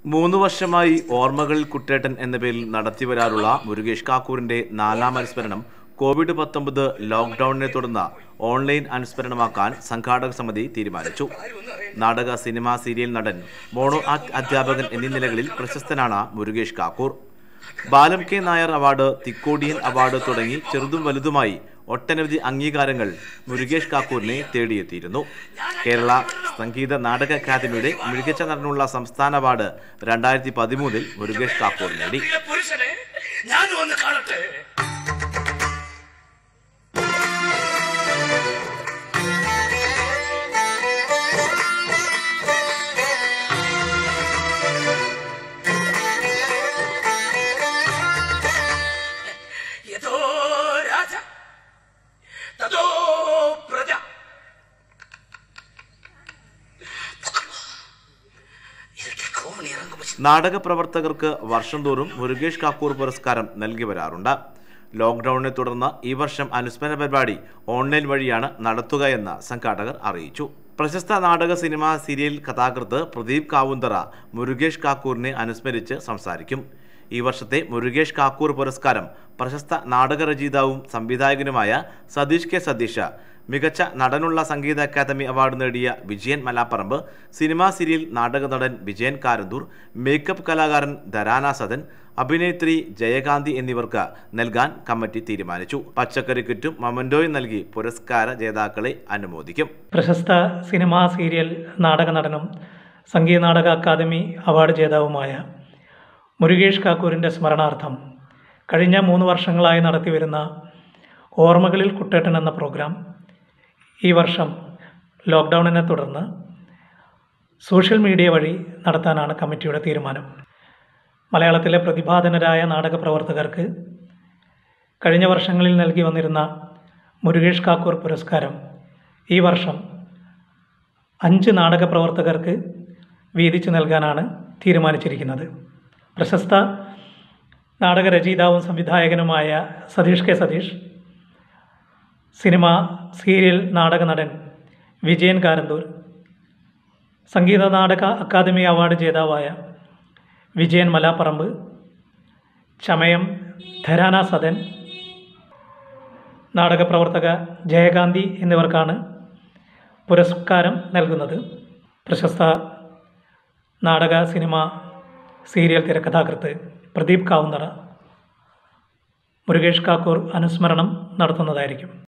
മൂന്ന് വർഷമായി ഓർമ്മകളിൽ കുട്ടേട്ടൻ എന്ന പേരിൽ നടത്തിവരാറുള്ള മുരുകേഷ് കാക്കൂറിന്റെ നാലാം അനുസ്മരണം കോവിഡ് പത്തൊമ്പത് ലോക്ക്ഡൌണിനെ തുടർന്ന് ഓൺലൈൻ അനുസ്മരണമാക്കാൻ സംഘാടക സമിതി തീരുമാനിച്ചു നാടക സിനിമ സീരിയൽ നടൻ മോണോ ആക്ട് അധ്യാപകൻ എന്നീ നിലകളിൽ പ്രശസ്തനാണ് Murukesh Kakkur Balan K Nair award Thikkodiyan award തുടങ്ങി ചെറുതും വലുതുമായി ഒട്ടനവധി അംഗീകാരങ്ങൾ മുരുകേഷ് കാക്കൂറിനെ തേടിയെത്തിയിരുന്നു കേരള സംഗീത നാടക അക്കാദമിയുടെ മികച്ച നടനുള്ള സംസ്ഥാന അവാർഡ് രണ്ടായിരത്തി പതിമൂന്നിൽ മുരുകേഷ് കാക്കൂർ നേടി പ്രിയ പുരുഷനെ ഞാനും ഒന്ന് കാണട്ടെ യഥോ രാജ തഥോ പ്രജ ಇದಕ್ಕೆ ಕೋಮಣಿ ರಂಗು നാടക പ്രവർത്തകർക്ക് വർഷം തോറും മുരുകേഷ് കാക്കൂർ പുരസ്കാരം നൽകി വരാറുണ്ട് ലോക്ക്ഡൌണിനെ തുടർന്ന് ഈ വർഷം അനുസ്മരണ പരിപാടി ഓൺലൈൻ വഴിയാണ് നടത്തുകയെന്ന് സംഘാടകർ അറിയിച്ചു പ്രശസ്ത നാടക സിനിമ സീരിയൽ കഥാകൃത്ത് പ്രദീപ് കാവുന്തറ മുരുകേഷ് കാക്കൂറിനെ അനുസ്മരിച്ച് സംസാരിക്കും ഈ വർഷത്തെ മുരുകേഷ് കാക്കൂർ പുരസ്കാരം പ്രശസ്ത നാടകരചയിതാവും സംവിധായകനുമായ സതീഷ് കെ സതീഷ് മികച്ച നടനുള്ള സംഗീത അക്കാദമി അവാർഡ് നേടിയ വിജയൻ മലാപ്പറമ്പ് സിനിമാ സീരിയൽ നാടക നടൻ വിജയൻ കാരന്തൂർ മേക്കപ്പ് കലാകാരൻ ധരാന സദൻ അഭിനേത്രി ജയകാന്തി എന്നിവർക്ക് നൽകാൻ കമ്മിറ്റി തീരുമാനിച്ചു പച്ചക്കറി കിറ്റും മൊമൻറ്റോയും നൽകി പുരസ്കാര ജേതാക്കളെ അനുമോദിക്കും പ്രശസ്ത സിനിമാ സീരിയൽ നാടക നടനും സംഗീത നാടക അക്കാദമി അവാർഡ് ജേതാവുമായ മുരുകേഷ് കാക്കൂരിൻ്റെ സ്മരണാർത്ഥം കഴിഞ്ഞ മൂന്ന് വർഷങ്ങളായി നടത്തിവരുന്ന ഓർമ്മകളിൽ കുട്ടേട്ടൻ എന്ന പ്രോഗ്രാം ഈ വർഷം ലോക്ക്ഡൗണിനെ തുടർന്ന് സോഷ്യൽ മീഡിയ വഴി നടത്താനാണ് കമ്മിറ്റിയുടെ തീരുമാനം മലയാളത്തിലെ പ്രതിഭാധനരായ നാടക പ്രവർത്തകർക്ക് കഴിഞ്ഞ വർഷങ്ങളിൽ നൽകി വന്നിരുന്ന മുരുകേഷ് കാക്കൂർ പുരസ്കാരം ഈ വർഷം അഞ്ച് നാടക പ്രവർത്തകർക്ക് വീതിച്ചു നൽകാനാണ് തീരുമാനിച്ചിരിക്കുന്നത് പ്രശസ്ത നാടക രചയിതാവും സംവിധായകനുമായ Satheesh K Satheesh cinema serial നാടക നടൻ വിജയൻ കാരന്തൂർ സംഗീത നാടക അക്കാദമി അവാർഡ് ജേതാവായ വിജയൻ മലാപ്പറമ്പ് ചമയം ധരാന സദൻ നാടകപ്രവർത്തക ജയകാന്തി എന്നിവർക്കാണ് പുരസ്കാരം നൽകുന്നത് പ്രശസ്ത നാടക സിനിമ സീരിയൽ തിരക്കഥാകൃത്ത് പ്രദീപ് കാവുന്നറ മുരുകേഷ് കാക്കൂർ അനുസ്മരണം നടത്തുന്നതായിരിക്കും